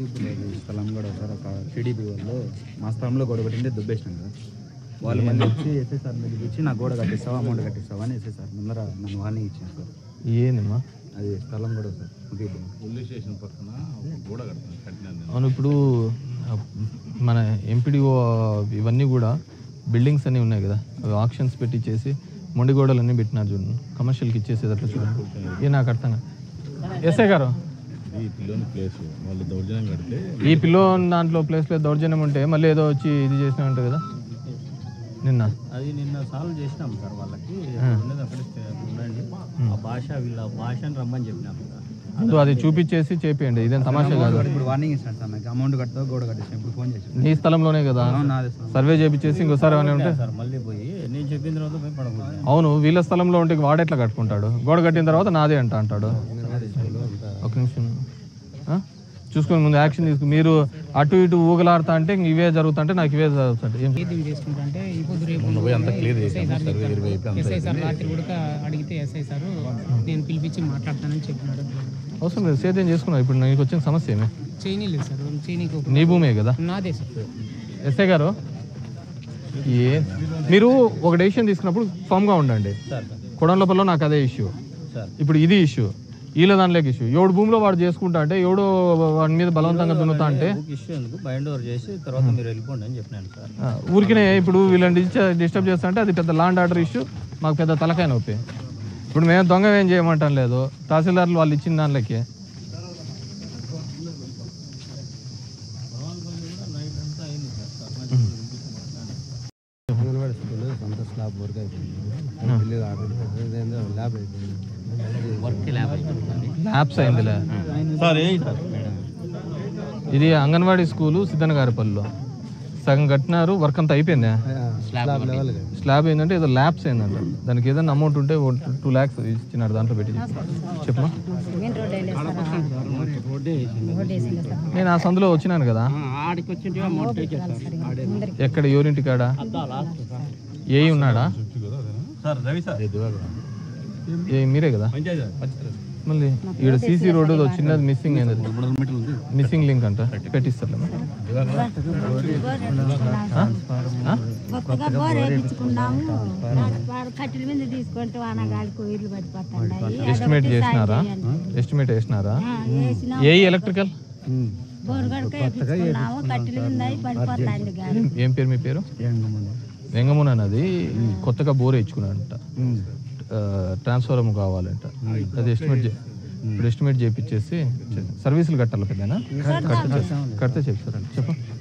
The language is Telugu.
ఇప్పుడు అది స్థలం కూడా సార్ ఒక టీడీపీ వాళ్ళు మా స్థలంలో గోడ కట్టింటే దుబ్బేసినాం కదా వాళ్ళు మళ్ళీ వచ్చి ఎస్ఐ సార్ దగ్గరికి ఇచ్చి నాకు గోడ కట్టిస్తావా అమౌంట్ కట్టిస్తావా అని ఎస్ఐ సార్ ముందర నన్ను వార్నింగ్ ఇచ్చాను సార్ ఏందమ్మా అది స్థలం కూడా సార్ ఓకే పోలీస్ స్టేషన్ పక్కన ఒక గోడ కడతాను కట్టినాను నేను. అవును ఇప్పుడు ఆ, మన ఎంపీడీఓ ఇవన్నీ కూడా బిల్డింగ్స్ అన్నీ ఉన్నాయి కదా అవి ఆప్షన్స్ పెట్టి చేసి మొండి గోడలు అన్నీ పెట్టినారు చూడండి కమర్షియల్కి ఇచ్చేసేటట్లు చూడండి ఏ నాకు అర్థం కాదు ఎస్ఐ గారు ఈ పిల్లోని ప్లేస్ వాళ్ళు దౌర్జన్యం కడితే ఈ పిల్లో దాంట్లో ప్లేస్లో దౌర్జన్యం ఉంటే మళ్ళీ ఏదో వచ్చి ఇది చేసినా ఉంటుంది కదా నిన్న అది నిన్న సాల్వ్ చేసినాం సార్ వాళ్ళకి ఉన్నది అక్కడ ఉండండి ఆ భాష వీళ్ళ భాషని రమ్మని చెప్పినాం సార్ ముందు అది చూపించేసి చేపియండి ఇదేం తమాషా కాదు ఇప్పుడు వార్నింగ్ ఇస్తాను సార్ నాకు అమౌంట్ కడతావు గోడ కట్టిస్తాను ఇప్పుడు ఫోన్ చేసి నీ స్థలంలోనే కదా నాదే సార్ సర్వే చేపించేసి ఇంకోసారి ఏమైనా ఉంటే సార్ మళ్ళీ పోయి నేను చెప్పిన తర్వాత పోయి పడకూడదు అవును వీళ్ళ స్థలంలో ఉంటే వాడెట్లా కట్టుకుంటాడు గోడ కట్టిన తర్వాత నాదే అంట అంటాడు ఒక నిమిషం ఆ? చూసుకొని ముందు యాక్షన్ తీసుకుని మీరు అటు ఇటు ఊగలాడుతా అంటే ఇంక ఇవే జరుగుతుంటే నాకు ఇవే జరుగుతుంటే ఏం ఏం చేసుకుంటా అంటే ఇప్పుడు రేపు పోయి అంతా క్లియర్ చేసాము సర్వే ఇరవై అయిపోయి అంతా ఎస్ఐ సార్ రాత్రి కూడా అడిగితే ఎస్ఐ సార్ నేను పిలిపించి మాట్లాడతానని చెప్పినాడు అవసరం లేదు సేద్యం చేసుకున్నావు ఇప్పుడు నీకు వచ్చిన సమస్య ఏమి చైనీ లేదు సార్ చైనీకి ఒక నీ భూమే కదా నాదే సార్ ఎస్ఐ గారు ఏ మీరు ఒక డెసిషన్ తీసుకున్నప్పుడు ఫామ్గా ఉండండి కొడం లోపల నాకు అదే ఇష్యూ సార్. ఇప్పుడు ఇది ఇష్యూ వీళ్ళ దానిలోకి ఇష్యూ ఎవడు భూమిలో వాడు చేసుకుంటా అంటే ఎవడో వాడి మీద బలవంతంగా దున్నుతా అంటే బుక్ ఇష్యూ ఎందుకు బైండ్ ఓవర్ చేసి తర్వాత మీరు వెళ్ళిపోండి అని చెప్పినాను సార్ ఆ, ఊరికనే ఇప్పుడు వీళ్ళని డిస్టర్బ్ చేస్తా అంటే అది పెద్ద లాండ్ ఆర్డర్ ఇష్యూ మాకు పెద్ద తలకాయ నొప్పి ఇప్పుడు మేము దొంగ ఏం చేయమంటాం లేదు తహసీల్దార్లు వాళ్ళు ఇచ్చిన దానిలోకి అంగన్వాడీ స్కూల్ సొంత స్లాబ్ వర్క్ అయిపోయింది ఇల్లు ఆల్రెడీ ల్యాబ్ అయిపోయింది వర్క్ ల్యాబ్ అయిపోతుంది ల్యాబ్స్ అయిందిలే సార్ ఏ సార్ మేడం ఇది అంగన్వాడీ స్కూలు సిద్ధనగారిపల్లిలో సగం కట్టినారు వర్క్ అంతా అయిపోయిందా స్లాబ్ లెవెల్ స్లాబ్ ఏంటంటే ఏదో ల్యాబ్స్ ఏందంట దానికి ఏదైనా అమౌంట్ ఉంటే టూ ల్యాక్స్ ఇచ్చినారు దాంట్లో పెట్టి చెప్పమా మెయిన్ రోడ్ వేస్తారా రోడ్ వేసింది సార్ నేను ఆ సందులో వచ్చినాను కదా ఆడికి వచ్చింటే అమౌంట్ పే చేస్తారు ఎక్కడ ఎవరింటి కాడ ఏ ఉన్నాడా సార్ రవి సార్ ఏ మీరే కదా మళ్ళీ ఇక్కడ సీసీ రోడ్డు ఏదో చిన్నది మిస్సింగ్ అయింది మిస్సింగ్ లింక్ అంట పెట్టిస్తారు కొత్తగా బోర్ వేయించుకున్నాము వాడు కట్టెల మీద తీసుకుంటే వానగాలికి ఇల్లు పడిపోతాయి ఎస్టిమేట్ చేసినారా ఎస్టిమేట్ వేసినారా వేసినాం ఏ ఎలక్ట్రికల్ బోర్ గడక వేయించుకున్నాము కట్టెల మీద అయి పడిపోతాంది గాలి ఏం పేరు మీ పేరు వెంగమున అన్నది కొత్తగా బోర్ వేయించుకున్నాడంట ట్రాన్స్ఫార్మ్ కావాలంట అది ఎస్టిమేట్ చే- ఇప్పుడు ఎస్టిమేట్ చేయించేసి సర్వీసులు కట్టాలి పెద్దనా కడితే కడితే చెప్తారండి చెప్పు